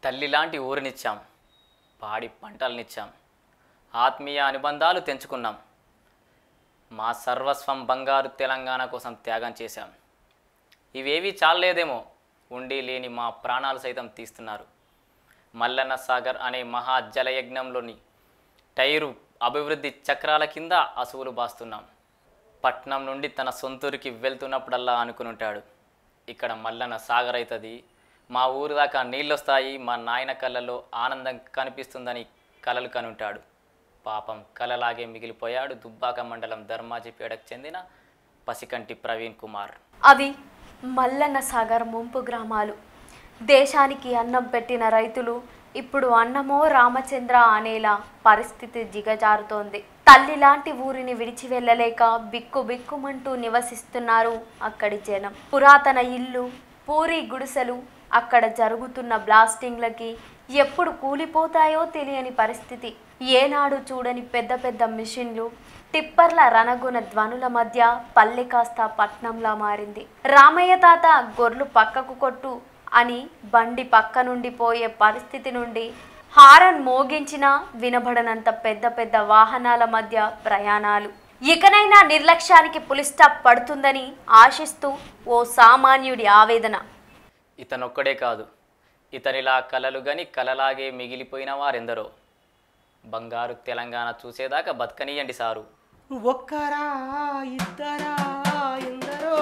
తల్లి లాంటి ఊరినిచ్చాం పాడి పంటలనిచ్చాం ఆత్మీయ అనుబంధాలు తెంచుకున్నాం మా సర్వస్వం బంగారు తెలంగాణ కోసం త్యాగం చేశాం ఇవేవి చాలలేదేమో ఉండి లేని మా ప్రాణాలు సైతం తీస్తున్నారు మల్లన్న సాగర్ అనే మహా జలయజ్ఞంలోని టైరు అభివృద్ధి చక్రాల కింద అసువులు బాస్తున్నాం పట్నం నుండి తన సొంతూరికి వెళ్తున్నప్పుడల్లా అనుకునుంటాడు ఇక్కడ మల్లన్న సాగర్ అవుతుంది మా ఊరు దాకా నీళ్ళు వస్తాయి మా నాయన కళ్ళలో ఆనందం కనిపిస్తుందని కలలు కనుంటాడు పాపం కలలాగే మిగిలిపోయాడు దుబ్బాక మండలం ధర్మాజిపేటకు చెందిన పసికంటి ప్రవీణ్ కుమార్ అవి మల్లన్న సాగర్ ముంపు గ్రామాలు దేశానికి అన్నం పెట్టిన రైతులు ఇప్పుడు అన్నమో రామచంద్ర అనేలా పరిస్థితి దిగజారుతోంది తల్లి లాంటి ఊరిని విడిచి వెళ్ళలేక బిక్కు బిక్కుమంటూ నివసిస్తున్నారు అక్కడి జనం పురాతన ఇల్లు పూరి గుడిసెలు అక్కడ జరుగుతున్న బ్లాస్టింగ్లకి ఎప్పుడు కూలిపోతాయో తెలియని పరిస్థితి ఏనాడు చూడని పెద్ద పెద్ద మిషన్లు టిప్పర్ల రణగుణ ధ్వనుల మధ్య పల్లె కాస్త పట్నంలా మారింది రామయ్య తాత గొర్రెలు పక్కకు కొట్టు అని బండి పక్క నుండి పోయే పరిస్థితి నుండి హారన్ మోగించినా వినబడనంత పెద్ద పెద్ద వాహనాల మధ్య ప్రయాణాలు ఇకనైనా నిర్లక్ష్యానికి పులిస్టాప్ పడుతుందని ఆశిస్తూ ఓ సామాన్యుడి ఆవేదన ఇతనొక్కడే కాదు ఇతనిలా కలలు గని కలలాగే మిగిలిపోయిన వారెందరో బంగారు తెలంగాణ చూసేదాకా బతకనీయండి సారు ఒక్కరా ఇద్దరా ఎందరో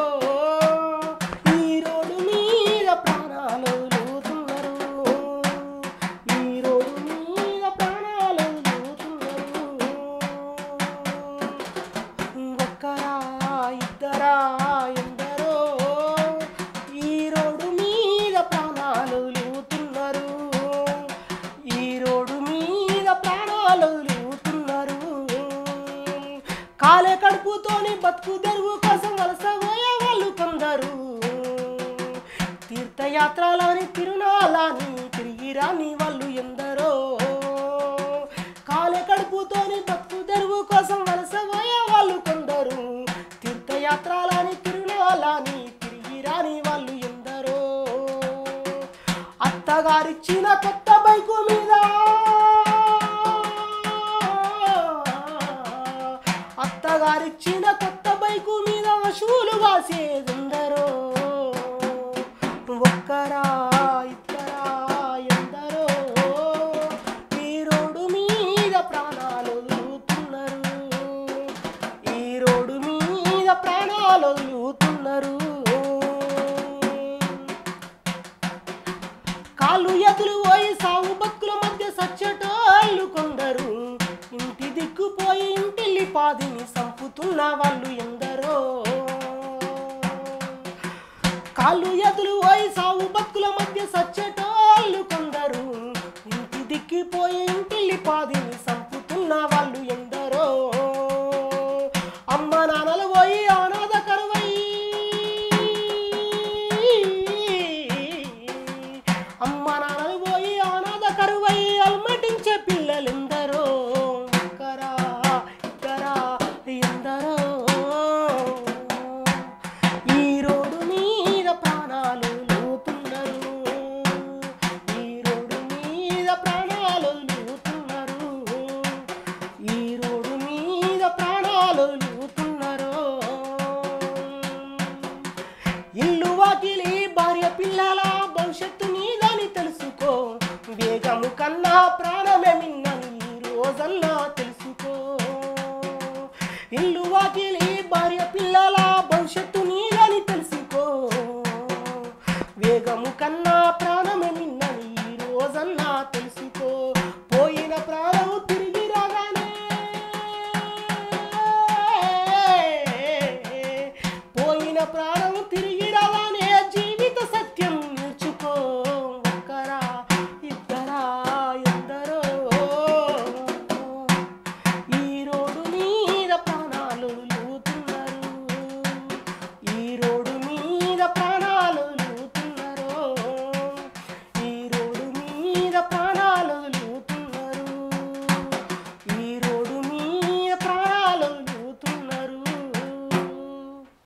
ఈ రోడ్డు మీద ప్రాణాలు లూతున్నారు ఈ రోడ్డు మీద ప్రాణాలు లూతున్నారు ఒక్కరా ఇద్దరా ఎందరో ఈ రోడ్డు మీద ప్రాణాలు లూతున్నారు ఈ రోడ్డు మీద ప్రాణాలు లూతున్నారు కాలే కడుపుతోని బతుకు తెరువు కోసం వలస పోయే వాళ్ళు కొందరు తీర్థయాత్రలని తిరునాలని తిరిగి రాని వాళ్ళు ఎందరో కాలే కడుపుతోని బతుకు తెరువు కోసం వలస పోయే వాళ్ళు కొందరు తీర్థయాత్రలని తిరునాలని తిరిగి రాని వాళ్ళు ఎందరో అత్తగారిచ్చిన కొత్త బైకు మీద అత్తగారిచ్చిన కొత్త బైకు మీద వసూలు వాసేదెందరో ఒక్కరా ఇద్దరా ఎందరో ఈ రోడ్డు మీద ప్రాణాలు వదులుతున్నారు ఈ రోడ్డు మీద ప్రాణాలు వదులుతున్నారు కాళ్ళు ఎదులు పోయి సాగు బతుకుల మధ్య సచ్చటోళ్ళు కొందరు ఇంటి దిక్కుపోయి ఇంటిల్లి పాదిని సంపుతున్న వాళ్ళు ఎందరో కాళ్ళు ఎదులు పోయి సాగు బతుకుల మధ్య సచ్చటోళ్ళు కొందరు ఇంటి దిక్కిపోయి ఇంటిల్లి పాదిని సంపుతున్న వాళ్ళు ఎందరో అమ్మ నాన్నలు పోయి అనాథ కరువై అమ్మ నాన్నలు పోయి అనాథ కరువై అల్మటించే పిల్లలెందరో ఒక్కరా ఇద్దరా ఎందరో ఈ రోడ్డు మీద ప్రాణాలు లూతున్నారు ఈ రోడ్డు మీద ప్రాణాలు లూతున్నారు ఈ రోడ్డు మీద ప్రాణాలు లూతున్నారు ఇల్లు వాకిలి భార్య పిల్లల భవిష్యత్తు నీదని తెలుసుకో వేగము కన్నా ప్రాణమే మిన్నని ఈ రోజల్లా తెలుసుకో ఇల్లు వాకిలి భార్య పిల్లల భవిష్యత్తు నీదని తెలుసుకో వేగము కన్నా ప్ర